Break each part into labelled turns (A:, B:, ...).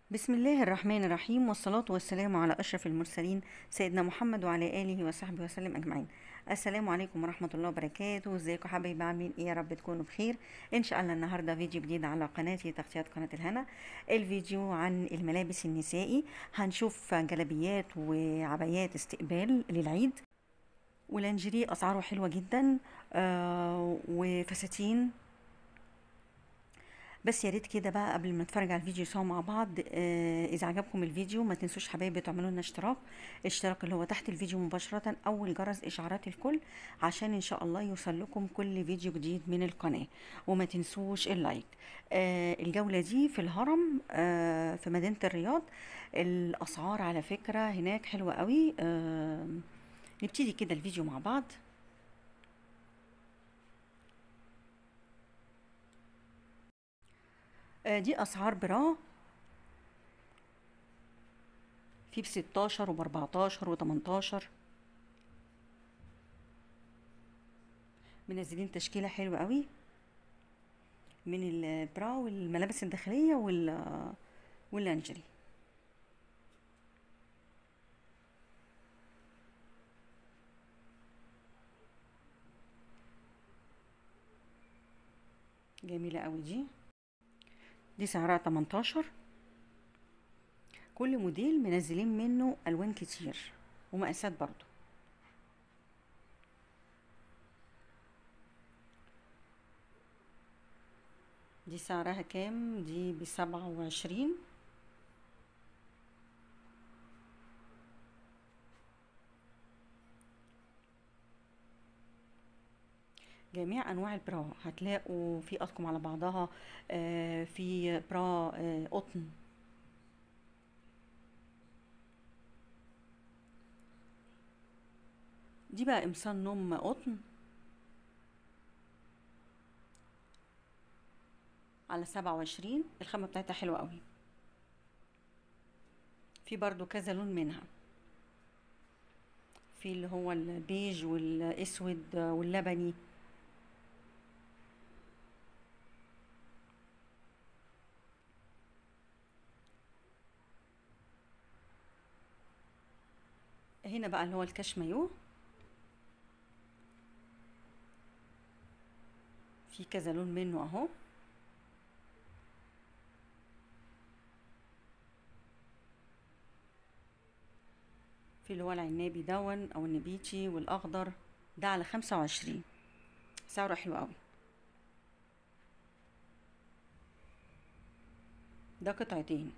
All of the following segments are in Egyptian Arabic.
A: بسم الله الرحمن الرحيم والصلاة والسلام على أشرف المرسلين سيدنا محمد وعلى آله وصحبه وسلم أجمعين السلام عليكم ورحمة الله وبركاته ازيكم حبايبي عاملين ايه يا رب تكونوا بخير ان شاء الله النهاردة فيديو جديد على قناتي تغطيات قناة الهنا الفيديو عن الملابس النسائي هنشوف جلبيات وعبايات استقبال للعيد ولانجري أسعاره حلوة جدا آه وفساتين بس يا ريت كده بقى قبل ما نتفرج على الفيديو سوا مع بعض آه اذا عجبكم الفيديو ما تنسوش حبايبي تعملوا لنا اشتراك اشتراك اللي هو تحت الفيديو مباشره او الجرس اشعارات الكل عشان ان شاء الله يوصل لكم كل فيديو جديد من القناه وما تنسوش اللايك آه الجوله دي في الهرم آه في مدينه الرياض الاسعار على فكره هناك حلوه قوي آه نبتدي كده الفيديو مع بعض دي اسعار برا في بستاشر وباربعتاشر وتمنتاشر منزلين تشكيلة حلوة قوي من البرا والملابس الداخلية وال واللانجري جميلة قوي دي دي سعرها 18 كل موديل منزلين منه الوان كتير ومقاسات برضو دي سعرها كام دي بسبعة وعشرين جميع انواع البرا هتلاقوا في اطقم على بعضها آه في برا آه قطن دي بقى قمصان نوم قطن على سبعة وعشرين الخامة بتاعتها حلوة قوي في برضو كذا لون منها في اللي هو البيج والاسود واللبني هنا بقى اللي هو الكاش مايو في كذا لون منه اهو في اللي هو العنابي دون او النبيتي والاخضر ده على خمسة وعشرين سعره حلو قوي ده قطعتين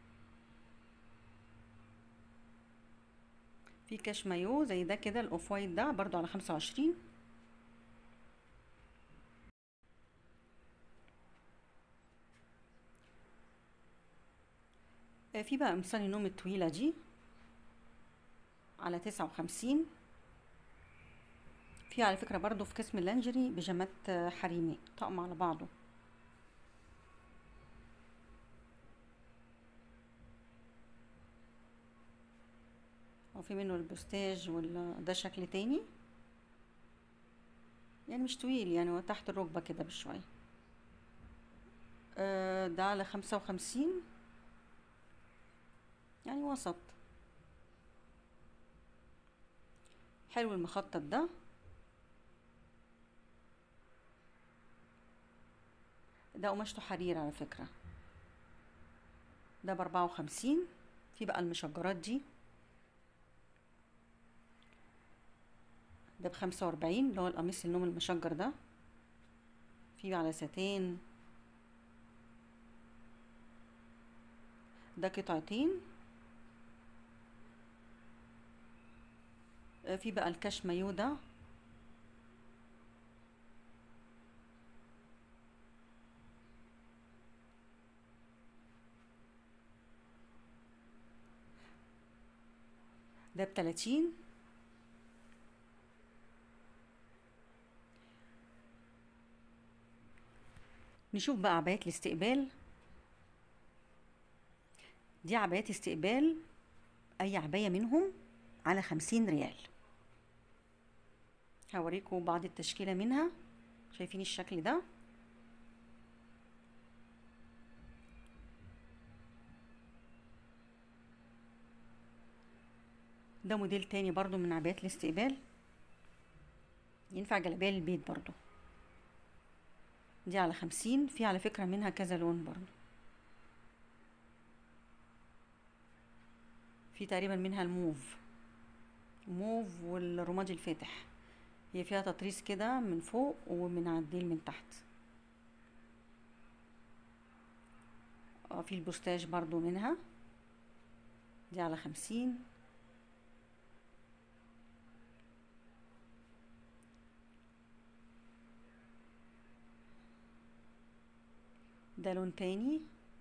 A: في كاش مايو زي ده كده الاوف وايت ده برضو على خمسة وعشرين في بقى قمصان النوم الطويلة دي على تسعة وخمسين في على فكرة برضو في قسم اللانجري بيجامات حريمي طقم على بعضه وفي منه البوستاج وال ده شكل تاني يعني مش طويل يعني هو تحت الركبة كده بشوية آه ده على خمسة وخمسين يعني وسط حلو المخطط ده ده قماشته حرير على فكرة ده بأربعة وخمسين في بقى المشجرات دي ده بخمسة وأربعين اللي هو القميص النوم المشجر ده في على ستان ده قطعتين في بقى الكاش مايو ده ده بتلاتين نشوف بقى عبايات الاستقبال دي عبايات استقبال اي عباية منهم على خمسين ريال هوريكم بعض التشكيلة منها شايفين الشكل ده ده موديل تاني برضو من عبايات الاستقبال ينفع جلابية للبيت برضو دي على خمسين في على فكرة منها كذا لون برضو في تقريبا منها الموف موف والرمادي الفاتح هي فيها تطريز كده من فوق ومن على الديل من تحت اه في البوستاج برضو منها دي على خمسين ده لون تاني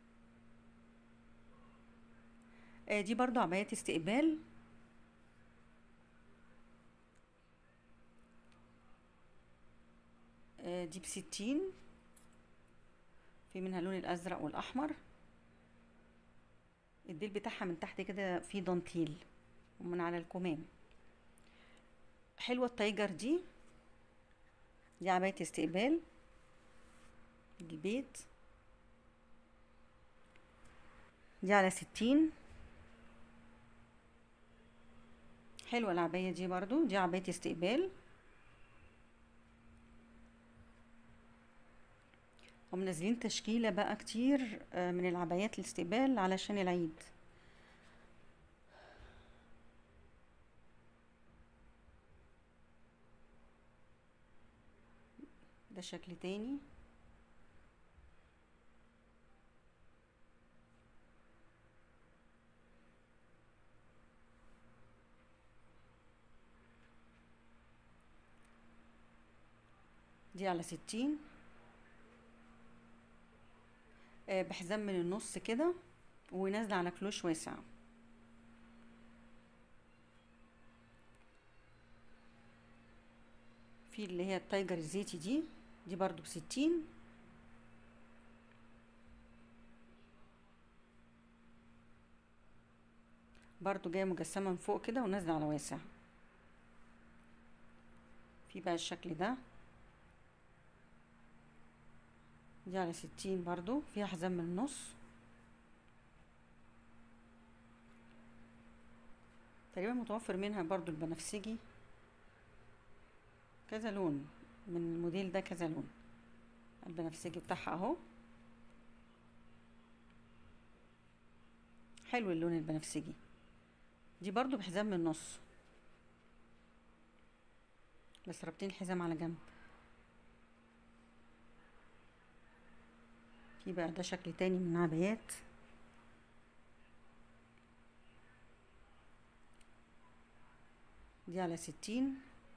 A: آه دي برضو عبايات استقبال آه دي بستين في منها اللون الازرق والاحمر الديل بتاعها من تحت كده فيه دانتيل ومن على الكمام حلوة التايجر دي دي عباية استقبال البيت دي على ستين حلوة العباية دي برضو دي عباية استقبال ومنزلين تشكيلة بقى كتير من العبايات الاستقبال علشان العيد ده شكل تاني دي على ستين بحزام من النص كده ونازله على كلوش واسع في اللي هي التايجر الزيتي دي دي برضو بستين برضو جايه مجسمه من فوق كده ونازله على واسع في بقى الشكل ده دي على ستين برضو فيها حزام من النص تقريبا متوفر منها برضو البنفسجي كذا لون من الموديل ده كذا لون البنفسجي بتاعها اهو حلو اللون البنفسجي دي برضو بحزام من النص بس رابطين الحزام على جنب في بقى ده شكل تاني من عبايات دي على ستين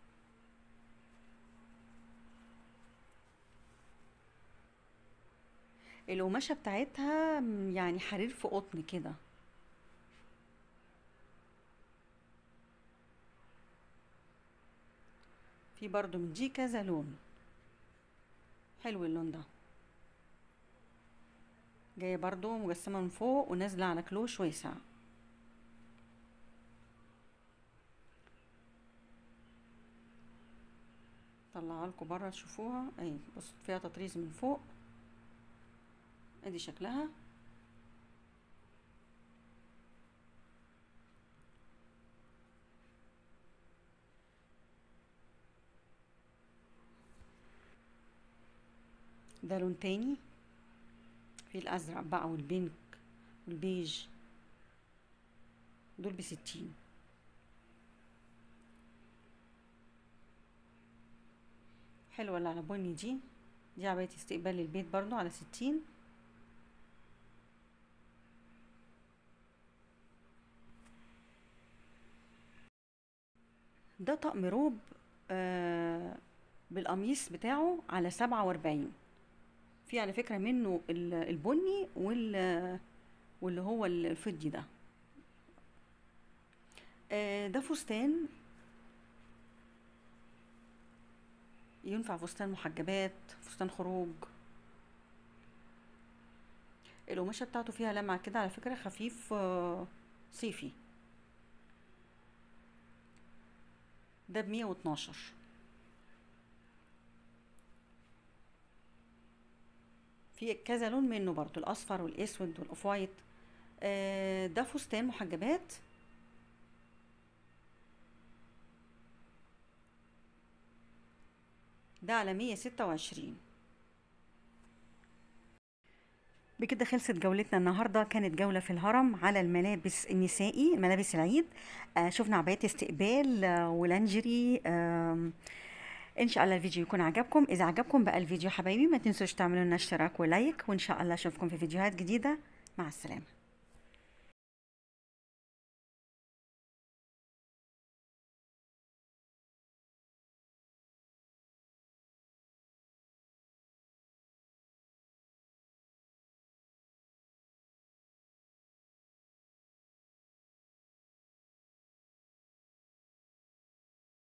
A: القماشة بتاعتها يعني حرير في قطن كده في برضو من دي كذا لون حلو اللون ده جاية برضو مجسمة من فوق ونازلة على كلوش واسع طلعها لكم بره تشوفوها اهي بصوا فيها تطريز من فوق ادي شكلها ده لون تاني في الازرق بقى والبينك والبيج دول بستين حلوة اللي على بني دي دي عباية استقبال للبيت برضو على ستين ده طقم روب آه بالقميص بتاعه على سبعة واربعين في على فكرة منه البني وال واللي هو الفضي ده آه ده فستان ينفع فستان محجبات فستان خروج القماشة بتاعته فيها لمعة كده على فكرة خفيف آه صيفي ده بمية واتناشر في كذا لون منه برضو الاصفر والاسود والاوف وايت آه ده فستان محجبات ده على 126 بكده خلصت جولتنا النهارده كانت جوله في الهرم على الملابس النسائي ملابس العيد آه شفنا عبايات استقبال آه ولانجري آه ان شاء الله الفيديو يكون عجبكم اذا عجبكم بقى الفيديو حبايبي ما تنسوش تعملوا لنا اشتراك ولايك وان شاء الله اشوفكم في فيديوهات جديده مع السلامه